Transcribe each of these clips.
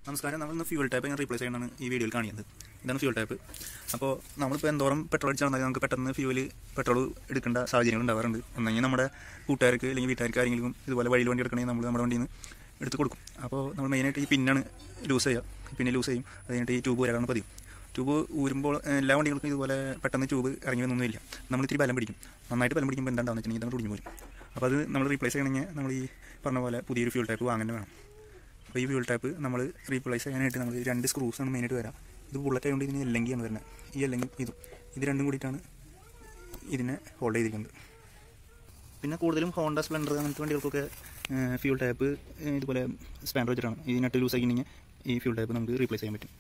നമസ്കാരം നമ്മൾ ഇന്ന് ഫ്യൂൽ ടാപ്പ് എങ്ങനെ റീപ്ലേസ് ചെയ്യണമെന്നാണ് ഈ വീഡിയോയിൽ കാണിക്കുന്നത് ഇതാണ് ഫ്യൂൽ ടാപ്പ് അപ്പോൾ നമ്മളിപ്പോൾ എന്തോരം പെട്രോൾ അടിച്ചാൽ നമുക്ക് പെട്ടെന്ന് ഫ്യൂല് പെട്രോൾ എടുക്കേണ്ട സാഹചര്യങ്ങൾ ഉണ്ടാവാറുണ്ട് ഒന്നെങ്കിൽ നമ്മുടെ കൂട്ടുകാർക്ക് അല്ലെങ്കിൽ വീട്ടുകാർക്ക് ആരെങ്കിലും ഇതുപോലെ വഴിയിൽ വണ്ടി എടുക്കണമെങ്കിൽ നമ്മൾ നമ്മുടെ വണ്ടിയിൽ നിന്ന് എടുത്ത് കൊടുക്കും അപ്പോൾ നമ്മൾ മെയിനായിട്ട് ഈ പിന്നാണ് ലൂസ് ചെയ്യുക പിന്നെ ലൂസ് ചെയ്യും അത് കഴിഞ്ഞിട്ട് ഈ ട്യൂബ് വരാനാണ് പതിവ് ട്യൂബ് ഊരുമ്പോൾ ഏഹ്, എല്ലാ വണ്ടികൾക്കും ഇതുപോലെ പെട്ടെന്ന് ട്യൂബ് ഇറങ്ങി വന്നൊന്നുമില്ല നമ്മൾ ഇത്തിരി ബലം പിടിക്കും നന്നായിട്ട് ബലം പിടിക്കുമ്പോൾ എന്താണെന്ന് വെച്ചിട്ടുണ്ടെങ്കിൽ ഇതങ്ങ് ഒടിഞ്ഞു പോരും അപ്പോൾ അത് നമ്മൾ റീപ്ലേസ് ചെയ്യണമെങ്കിൽ നമ്മൾ ഈ പറഞ്ഞ പോലെ പുതിയൊരു ഫ്യൂൽ ടൈപ്പ് വാങ്ങേണ്ടി വേണം അപ്പോൾ ഈ ഫ്യൂൽ ടാപ്പ് നമ്മൾ റീപ്ലേസ് ചെയ്യാനായിട്ട് നമ്മൾ രണ്ട് സ്ക്രൂസ് ആണ് മെയിനായിട്ട് വരാം ഇത് ബുള്ളറ്റ് ആയതുകൊണ്ട് ഇതിന് എല്ലെങ്കിയാണ് വരുന്നത് ഈ അല്ലെങ്കിൽ ഇതും ഇത് രണ്ടും കൂടിയിട്ടാണ് ഇതിനെ ഹോൾഡ് ചെയ്തിരിക്കുന്നത് പിന്നെ കൂടുതലും ഹോണ്ട സ്പ്ലെൻഡർ അങ്ങനത്തെ വണ്ടികൾക്കൊക്കെ ഫ്യൂൽ ടാപ്പ് ഇതുപോലെ സ്പാൻഡർ വെച്ചിട്ടാണ് ഈ നട്ട് ലൂസ് ആക്കിയിട്ടുണ്ടെങ്കിൽ ഈ ഫ്യൂൽ ടാപ്പ് നമുക്ക് റീപ്ലേസ് ചെയ്യാൻ പറ്റും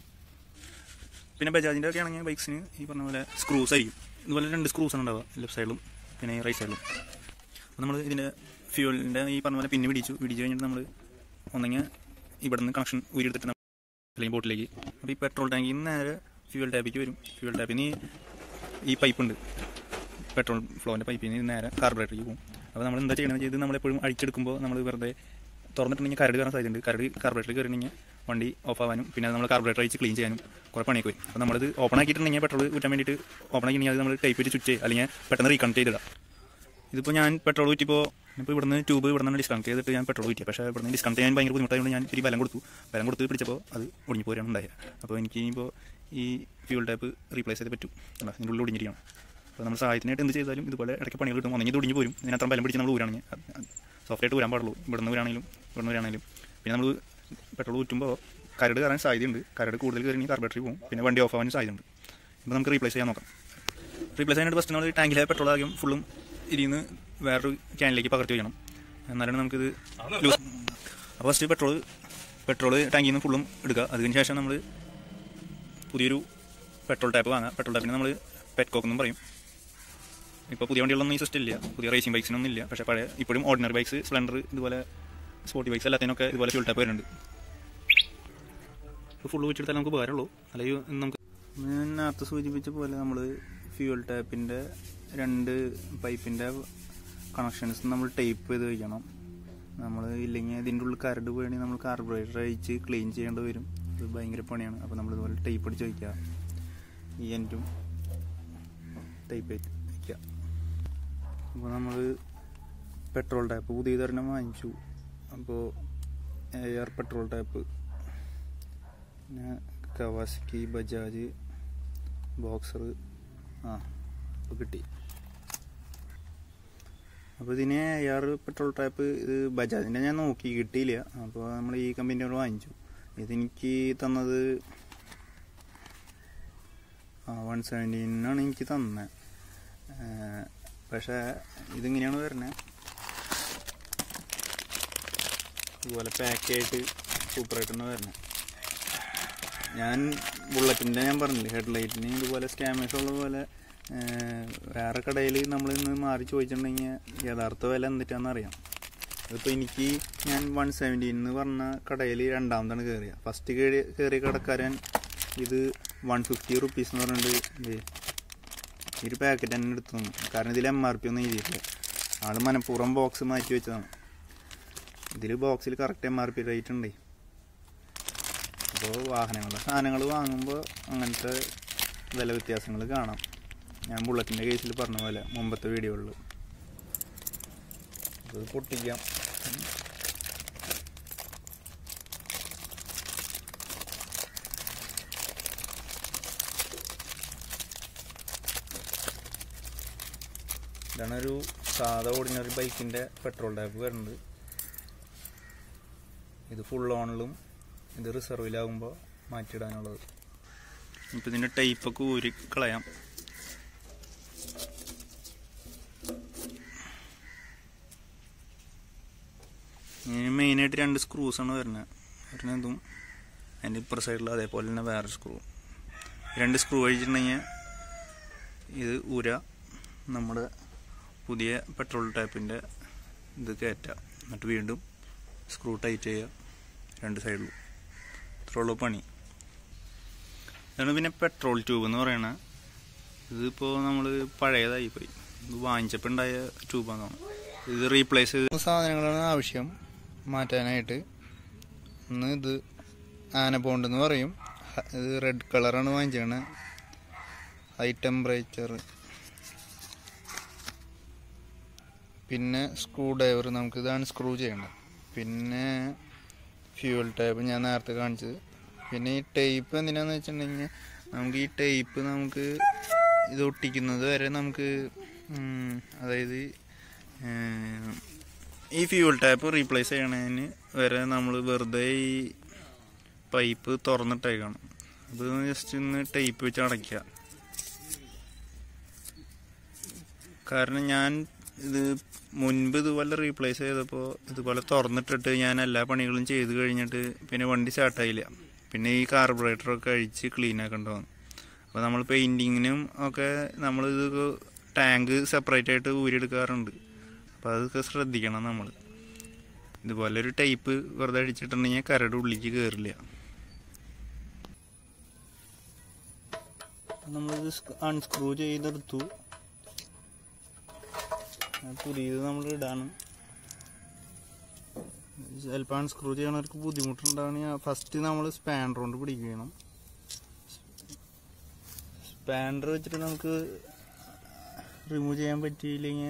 പിന്നെ ബജാജിൻ്റെ ഒക്കെ ആണെങ്കിൽ ബൈക്സിന് ഈ പറഞ്ഞ പോലെ സ്ക്രൂസ് ആയിരിക്കും ഇതുപോലെ രണ്ട് സ്ക്രൂസ് ആണ് ഉണ്ടാവുക ലെഫ്റ്റ് സൈഡിലും പിന്നെ റൈറ്റ് സൈഡിലും അപ്പോൾ നമ്മൾ ഇതിൻ്റെ ഫ്യൂലിൻ്റെ ഈ പറഞ്ഞ പോലെ പിന്നെ പിടിച്ചു പിടിച്ചു കഴിഞ്ഞിട്ട് നമ്മൾ ഒന്നെങ്കിൽ ഇവിടെ നിന്ന് കണക്ഷൻ ഊരിയെടുത്തിട്ട് നമ്മൾ അല്ലെങ്കിൽ ബോട്ടിലേക്ക് അപ്പോൾ ഈ പെട്രോൾ ടാങ്കിൽ നിന്ന് നേരെ ഫ്യൂൽ ടാപ്പിലേക്ക് വരും ഫ്യൂൽ ടാപ്പിൽ നിന്ന് ഈ പൈപ്പ് ഉണ്ട് പെട്രോൾ ഫ്ലോൻ്റെ പൈപ്പിൽ നിന്ന് നേരെ കാർബറേറ്ററിലേക്ക് പോകും അപ്പോൾ നമ്മൾ എന്താ ചെയ്യണമെന്ന് വെച്ചാൽ ഇത് നമ്മളെപ്പോഴും അഴിച്ചെടുക്കുമ്പോൾ നമ്മൾ വെറുതെ തുറന്നിട്ടുണ്ടെങ്കിൽ കരട് കയറാൻ സാധ്യതയുണ്ട് കരട് കാർബറേറ്ററിൽ കയറിയിട്ടുണ്ടെങ്കിൽ വണ്ടി ഓഫ് ആവാനും പിന്നെ നമ്മൾ കാർബറേറ്റർ അഴിച്ച് ക്ലീൻ ചെയ്യാനും കുറേ പണിയൊക്കെ വരും അപ്പോൾ നമ്മളത് ഓപ്പൺ ആക്കിയിട്ടുണ്ടെങ്കിൽ പെട്രോൾ ഊറ്റാൻ വേണ്ടിയിട്ട് ഓപ്പൺ ആക്കിയിട്ടുണ്ടെങ്കിൽ അത് നമ്മൾ ടൈപ്പ് ചെയ്ത് സ്വിച്ച് അല്ലെങ്കിൽ പെട്ടെന്ന് റീകണക്ട് ചെയ്തിടാം ഇതിപ്പോൾ ഞാൻ പെട്രോൾ ഊറ്റിപ്പോൾ ഇപ്പോൾ ഇവിടുന്ന് ട്യൂബ് ഇവിടെ നിന്ന് ഡിസ്കണക്ട് ചെയ്തിട്ട് ഞാൻ പെട്രോൾ ഊറ്റിയ പക്ഷേ ഇവിടുന്ന് ഡിസ്കണക്ട് ചെയ്യാൻ ഭയങ്കര ബുദ്ധിമുട്ടായതുകൊണ്ട് ഞാൻ ഇത്തിരി ബലം കൊടുത്തു ബലം കൊടുത്ത് പിടിച്ചപ്പോൾ അത് ഒടിഞ്ഞു പോരാണ് ഉണ്ടായത് അപ്പോൾ എനിക്ക് ഇനിയിപ്പോൾ ഈ ഫ്യൂൽ ടാപ്പ് റീപ്ലേസ് ചെയ്ത് പറ്റും അല്ല ഇതിൻ്റെ ഉള്ളിൽ ഒടിഞ്ഞിരിക്കണം അപ്പോൾ നമ്മൾ സഹായത്തിനായിട്ട് എന്ത് ചെയ്താലും ഇതുപോലെ ഇടയ്ക്ക് പണികൾ കിട്ടും ഒന്നെങ്കിൽ ഇത് ഒടിഞ്ഞു പോരും ഇതിനത്ര ബലം പിടിച്ച് നമ്മൾ ഊരാണെങ്കിൽ സോഫ്റ്റായിട്ട് ഊരാൻ പാടുള്ളൂ ഇവിടുന്ന് ഊരാണെങ്കിലും ഇവിടുന്ന് ഊരാണെങ്കിലും പിന്നെ നമ്മൾ പെട്രോൾ ഊറ്റുമ്പോൾ കരട് കയറാൻ സാധ്യതയുണ്ട് കരട് കൂടുതൽ കയറി കാർബറേറ്ററി പോകും പിന്നെ വണ്ടി ഓഫ് ആവാനും സാധ്യതയുണ്ട് ഇപ്പോൾ നമുക്ക് റീപ്ലേസ് ചെയ്യാൻ നോക്കാം റീപ്ലേസ് ചെയ്യാനായിട്ട് ഫസ്റ്റ് നമ്മൾ ടാങ്കിലെ പെട്രോൾ ആദ്യം ഫുള്ളും ഇതിന്ന് വേറൊരു ക്യാനിലേക്ക് പകർത്തി വയ്ക്കണം എന്നാലാണ് നമുക്കിത് ലൂസ് അപ്പോൾ ഫസ്റ്റ് പെട്രോൾ പെട്രോൾ ടാങ്കിൽ നിന്ന് ഫുള്ളും എടുക്കുക അതിന് ശേഷം നമ്മൾ പുതിയൊരു പെട്രോൾ ടാപ്പ് വാങ്ങുക പെട്രോൾ ടാപ്പിന് നമ്മൾ പെറ്റ്കോക്ക് എന്നും പറയും ഇപ്പോൾ പുതിയ വണ്ടികളൊന്നും ഈ സിസ്റ്റം ഇല്ല പുതിയ റേസിംഗ് ബൈക്സിനൊന്നും ഇല്ല പക്ഷേ പഴയ ഇപ്പോഴും ഓർഡിനറി ബൈക്സ് സ്പ്ലെൻഡർ ഇതുപോലെ സ്പോർട്ടി ബൈക്സ് എല്ലാത്തിനൊക്കെ ഇതുപോലെ ഫ്യൂൾ ടാപ്പ് വരുന്നുണ്ട് ഇപ്പോൾ ഫുള്ള് വെച്ചെടുത്താൽ നമുക്ക് ഉപകാരമുള്ളൂ അല്ലെങ്കിൽ നമുക്ക് ഞാൻ നേരത്തെ സൂചിപ്പിച്ച പോലെ നമ്മൾ ഫ്യൂൽ ടാപ്പിൻ്റെ രണ്ട് പൈപ്പിൻ്റെ കണക്ഷൻസ് നമ്മൾ ടൈപ്പ് ചെയ്ത് വയ്ക്കണം നമ്മൾ ഇല്ലെങ്കിൽ ഇതിൻ്റെ ഉള്ളിൽ കരട് വേണമെങ്കിൽ നമ്മൾ കാർബറേറ്റർ അഴിച്ച് ക്ലീൻ ചെയ്യേണ്ടി വരും അത് ഭയങ്കര പണിയാണ് അപ്പോൾ നമ്മൾ ഇതുപോലെ ടൈപ്പ് അടിച്ച് വയ്ക്കുക ഈ എൻഡും ടൈപ്പ് വയ്ക്കുക അപ്പോൾ നമ്മൾ പെട്രോൾ ടാപ്പ് പുതിയ തരണം വാങ്ങിച്ചു അപ്പോൾ എയർ പെട്രോൾ ടാപ്പ് പിന്നെ കവാസിക്കി ബജാജ് ബോക്സർ ആ അപ്പോൾ കിട്ടി അപ്പോൾ ഇതിന് എയർ പെട്രോൾ ടാപ്പ് ഇത് ബജാജിൻ്റെ ഞാൻ നോക്കി കിട്ടിയില്ല അപ്പോൾ നമ്മൾ ഈ കമ്പനിയോട് വാങ്ങിച്ചു ഇതെനിക്ക് തന്നത് ആ വൺ സെവൻറ്റീനാണ് എനിക്ക് തന്നത് പക്ഷേ ഇതിങ്ങനെയാണ് വരുന്നത് ഇതുപോലെ പാക്കായിട്ട് സൂപ്പറായിട്ടാണ് വരുന്നത് ഞാൻ ബുള്ളറ്റിൻ്റെ ഞാൻ പറഞ്ഞില്ലേ ഹെഡ്ലൈറ്റിന് ഇതുപോലെ സ്കാമേഴ്സ് ഉള്ള പോലെ ഏഹ്, വേറെ കടയിൽ നമ്മൾ ഇന്ന് മാറി ചോദിച്ചിട്ടുണ്ടെങ്കിൽ യഥാർത്ഥ വില എന്തിട്ടാന്ന് അറിയാം അതിപ്പോൾ എനിക്ക് ഞാൻ വൺ സെവൻറ്റീൻ എന്ന് പറഞ്ഞ കടയിൽ രണ്ടാമതാണ് കയറിയ ഫസ്റ്റ് കയറി കയറിയ കടക്കാരൻ ഇത് വൺ ഫിഫ്റ്റി റുപ്പീസ് എന്ന് പറഞ്ഞിട്ട് ദേ ഈ ഒരു പാക്കറ്റ് തന്നെ എടുത്തു തന്നു കാരണം ഇതിൽ എം ആർ പി ഒന്നും എഴുതിയിട്ടില്ല ആൾ മനഃപൂർവ്വം ബോക്സ് മാറ്റി വെച്ചതാണ് ഇതിൽ ബോക്സിൽ correct M R P rate ഉണ്ട് അപ്പോൾ വാഹനങ്ങളുടെ സാധനങ്ങൾ വാങ്ങുമ്പോൾ അങ്ങനത്തെ വില വ്യത്യാസങ്ങൾ കാണാം ഞാൻ ബുള്ളറ്റിൻ്റെ കേസിൽ പറഞ്ഞ പോലെ മുമ്പത്തെ വീഡിയോകളിൽ അത് പൊട്ടിക്കാം ഇതാണ് ഒരു സാധാ ഓർഡിനറി ബൈക്കിൻ്റെ പെട്രോൾ ടാപ്പ് വരുന്നത് ഇത് ഫുൾ ഓണിലും ഇത് റിസർവിലാകുമ്പോൾ മാറ്റിയിടാനുള്ളത് ഇപ്പം ഇതിൻ്റെ ടൈപ്പൊക്കെ ഊരി കളയാം ഇതിന് മെയിനായിട്ട് രണ്ട് സ്ക്രൂസാണ് വരുന്നത് വരുന്നതും അതിൻ്റെ ഇപ്പുറ സൈഡിൽ അതേപോലെ തന്നെ വേറെ സ്ക്രൂ രണ്ട് സ്ക്രൂ അഴിച്ചിട്ടുണ്ടെങ്കിൽ ഇത് ഊര നമ്മുടെ പുതിയ പെട്രോൾ ടാപ്പിൻ്റെ ഇത് കയറ്റാം എന്നിട്ട് വീണ്ടും സ്ക്രൂ ടൈറ്റ് ചെയ്യുക രണ്ട് സൈഡിലും ഇത്രയുള്ളൂ പണി ഇതാണ് പിന്നെ പെട്രോൾ ട്യൂബ് എന്ന് പറയണത് ഇതിപ്പോൾ നമ്മൾ പഴയതായി പോയി ഇത് വാങ്ങിച്ചപ്പോൾ ഉണ്ടായ ട്യൂബാന്ന് തോന്നുന്നു ഇത് റീപ്ലേസ് ചെയ്ത് സാധനങ്ങളാണ് ആവശ്യം മാറ്റാനായിട്ട് ഒന്ന് ഇത് ആന ബോണ്ട് എന്ന് പറയും ഹ- ഇത് റെഡ് കളറാണ് വാങ്ങിച്ചത് ഹൈ ടെമ്പറേച്ചർ പിന്നെ സ്ക്രൂ ഡ്രൈവർ നമുക്ക് ഇതാണ് സ്ക്രൂ ചെയ്യേണ്ടത് പിന്നെ ഫ്യൂൽ ടാപ്പ് ഞാൻ നേരത്തെ കാണിച്ചത് പിന്നെ ഈ ടേപ്പ് എന്തിനാന്ന് വെച്ചിട്ടുണ്ടെങ്കിൽ നമുക്ക് ഈ ടേപ്പ് നമുക്ക് ഇത് ഒട്ടിക്കുന്നത് വരെ നമുക്ക് ഉം, അതായത് ഏർ, ഈ ഫ്യൂൽ ടാപ്പ് റീപ്ലേസ് ചെയ്യണതിന് വരെ നമ്മൾ വെറുതെ ഈ പൈപ്പ് തുറന്നിട്ടേക്കണം അത് ജസ്റ്റ് ഒന്ന് ടേപ്പ് വെച്ച് അടയ്ക്കുക കാരണം ഞാൻ ഇത് മുൻപ് ഇതുപോലെ റീപ്ലേസ് ചെയ്തപ്പോൾ ഇതുപോലെ തുറന്നിട്ടിട്ട് ഞാൻ എല്ലാ പണികളും ചെയ്ത് കഴിഞ്ഞിട്ട് പിന്നെ വണ്ടി സ്റ്റാർട്ടായില്ല പിന്നെ ഈ കാർബറേറ്ററൊക്കെ അഴിച്ച് ക്ലീൻ ആക്കേണ്ടി വന്നു അപ്പോൾ നമ്മൾ പെയിൻറ്റിങ്ങിനും ഒക്കെ നമ്മൾ ഇത് ടാങ്ക് സെപ്പറേറ്റ് ആയിട്ട് ഊരിയെടുക്കാറുണ്ട് അപ്പോൾ അതൊക്കെ ശ്രദ്ധിക്കണം നമ്മൾ ഇതുപോലെ ഒരു ടൈപ്പ് വെറുതെ അടിച്ചിട്ടുണ്ടെങ്കിൽ കരട് ഉള്ളിലേക്ക് കയറില്ല നമ്മളിത് അൺസ്ക്രൂ ചെയ്തെടുത്തു പുതിയത് നമ്മൾ ഇടാണ് ചിലപ്പോൾ അൺസ്ക്രൂ ചെയ്യണവർക്ക് ബുദ്ധിമുട്ടുണ്ടാവണമെങ്കിൽ ഫസ്റ്റ് നമ്മൾ സ്പാൻഡർ കൊണ്ട് പിടിക്കണം സ്പാൻഡർ വെച്ചിട്ട് നമുക്ക് റിമൂവ് ചെയ്യാൻ പറ്റിയില്ലെങ്കിൽ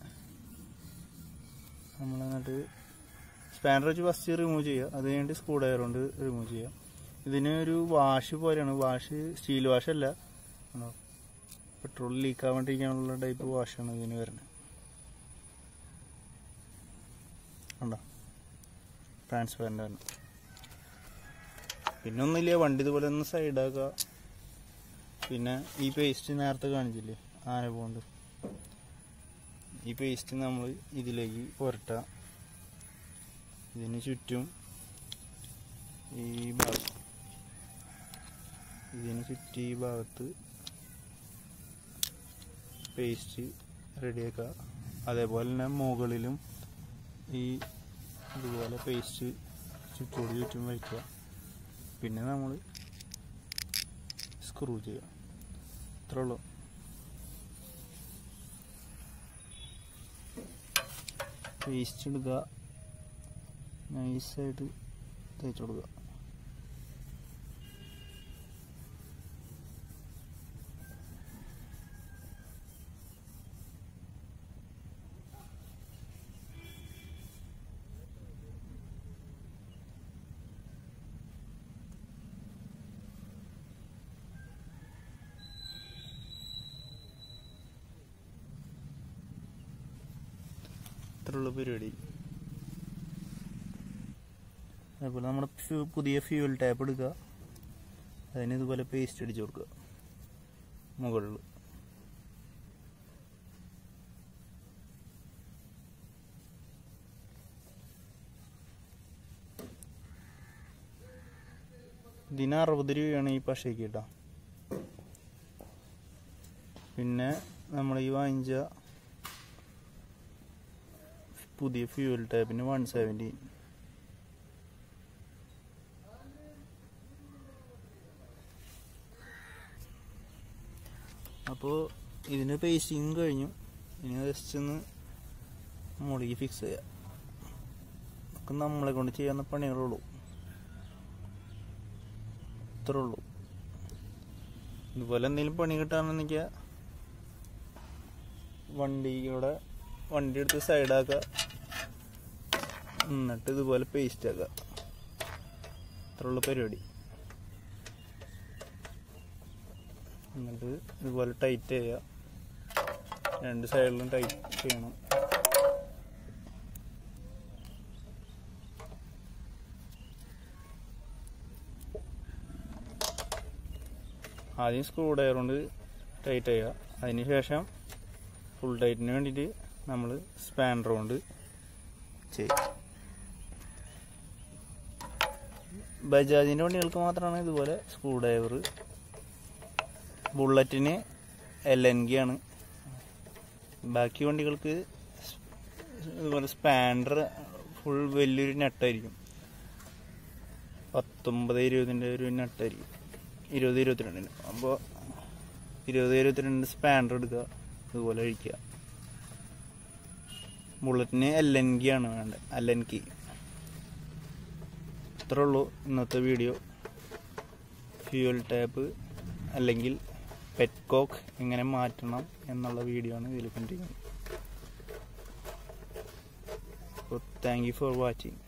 നമ്മൾ എന്നിട്ട് സ്പാൻഡർ വെച്ച് ഫസ്റ്റ് റിമൂവ് ചെയ്യുക അത് കഴിഞ്ഞിട്ട് സ്ക്രൂ ഡ്രൈവർ കൊണ്ട് റിമൂവ് ചെയ്യുക ഇതിന് ഒരു വാഷ് പോലെയാണ് വാഷ് സ്റ്റീൽ വാഷല്ല പെട്രോൾ ലീക്ക് ആവാണ്ടിരിക്കാനുള്ള ടൈപ്പ് വാഷാണ് ഇതിന് വരുന്നത് ഉണ്ടോ ട്രാൻസ്പെറൻ്റ് ആണ് പിന്നെ ഒന്നുമില്ല വണ്ടി ഇതുപോലെ ഒന്ന് സൈഡാക്കുക പിന്നെ ഈ പേസ്റ്റ് നേരത്തെ കാണിച്ചില്ലേ ആന പോണ്ട് ഈ പേസ്റ്റ് നമ്മൾ ഇതിലേക്ക് പുരട്ടുക ഇതിന് ചുറ്റും ഈ ഭാഗം ഇതിന് ചുറ്റി ഈ ഭാഗത്ത് പേസ്റ്റ് റെഡിയാക്കുക അതേപോലെ തന്നെ മുകളിലും ഈ ഇതുപോലെ പേസ്റ്റ് ചുറ്റോട് ചുറ്റും വയ്ക്കുക പിന്നെ നമ്മൾ സ്ക്രൂ ചെയ്യുക ഇത്രേ ഉള്ളൂ പേസ്റ്റ് എടുക്കുക നൈസായിട്ട് തേച്ച് കൊടുക്കുക ഇത്രയുള്ള പരിപാടി അതേപോലെ നമ്മുടെ ഫ്യൂ- പുതിയ ഫ്യൂൽ ടാപ്പ് എടുക്കുക അതിന് ഇതുപോലെ പേസ്റ്റ് അടിച്ചു കൊടുക്കുക മുകളിൽ ഇതിന് അറുപത് രൂപയാണ് ഈ പശയ്ക്ക് കേട്ടോ പിന്നെ നമ്മൾ ഈ വാങ്ങിച്ച പുതിയ ഫ്യൂൽ ടാപ്പിന് വൺ സെവൻറ്റി അപ്പോൾ ഇതിന് പേസ്റ്റിങ് കഴിഞ്ഞു ഇനി ജസ്റ്റ് ഒന്ന് മുകളിലേക്ക് ഫിക്സ് ചെയ്യാം ഒക്കെ നമ്മളെ കൊണ്ട് ചെയ്യാവുന്ന പണികളുള്ളൂ ഇത്രേ ഉള്ളൂ ഇതുപോലെ എന്തെങ്കിലും പണി കിട്ടാണെന്നെങ്കിൽ വണ്ടിയുടെ വണ്ടി എടുത്ത് സൈഡാക്കുക എന്നിട്ട് ഇതുപോലെ പേസ്റ്റ് ആക്കുക ഇത്രയുള്ള പരിപാടി എന്നിട്ട് ഇതുപോലെ ടൈറ്റ് ചെയ്യുക രണ്ട് സൈഡിലും ടൈറ്റ് ചെയ്യണം ആദ്യം സ്ക്രൂ ഡ്രൈവർ കൊണ്ട് ടൈറ്റ് ചെയ്യുക അതിന് ശേഷം ഫുൾ ടൈറ്റിന് വേണ്ടിയിട്ട് നമ്മൾ സ്പാൻഡർ കൊണ്ട് ചെയ്യും ബജാജിൻ്റെ വണ്ടികൾക്ക് മാത്രമാണ് ഇതുപോലെ സ്ക്രൂ ഡ്രൈവർ ബുള്ളറ്റിന് എൽ എൻ ഗി ആണ് ബാക്കി വണ്ടികൾക്ക് സ് ഇതുപോലെ സ്പാൻഡർ ഫുൾ വലിയൊരു നെട്ടായിരിക്കും പത്തൊമ്പത് ഇരുപതിൻ്റെ ഒരു നെട്ടായിരിക്കും ഇരുപത് ഇരുപത്തിരണ്ടിന് അപ്പോൾ ഇരുപത് ഇരുപത്തിരണ്ട് സ്പാൻഡർ എടുക്കുക ഇതുപോലെ കഴിക്കുക ബുള്ളറ്റിന് എൽ എൻ ഗി ആണ് വേണ്ടത് എൽ എൻ കി ഇത്രേ ഉള്ളൂ ഇന്നത്തെ വീഡിയോ ഫ്യൂൽ ടാപ്പ് അല്ലെങ്കിൽ പെറ്റ്കോക്ക് എങ്ങനെ മാറ്റണം എന്നുള്ള വീഡിയോ ആണ് ഇതിൽ കണ്ടിരിക്കുന്നത് അപ്പോൾ താങ്ക് യു ഫോർ വാച്ചിങ്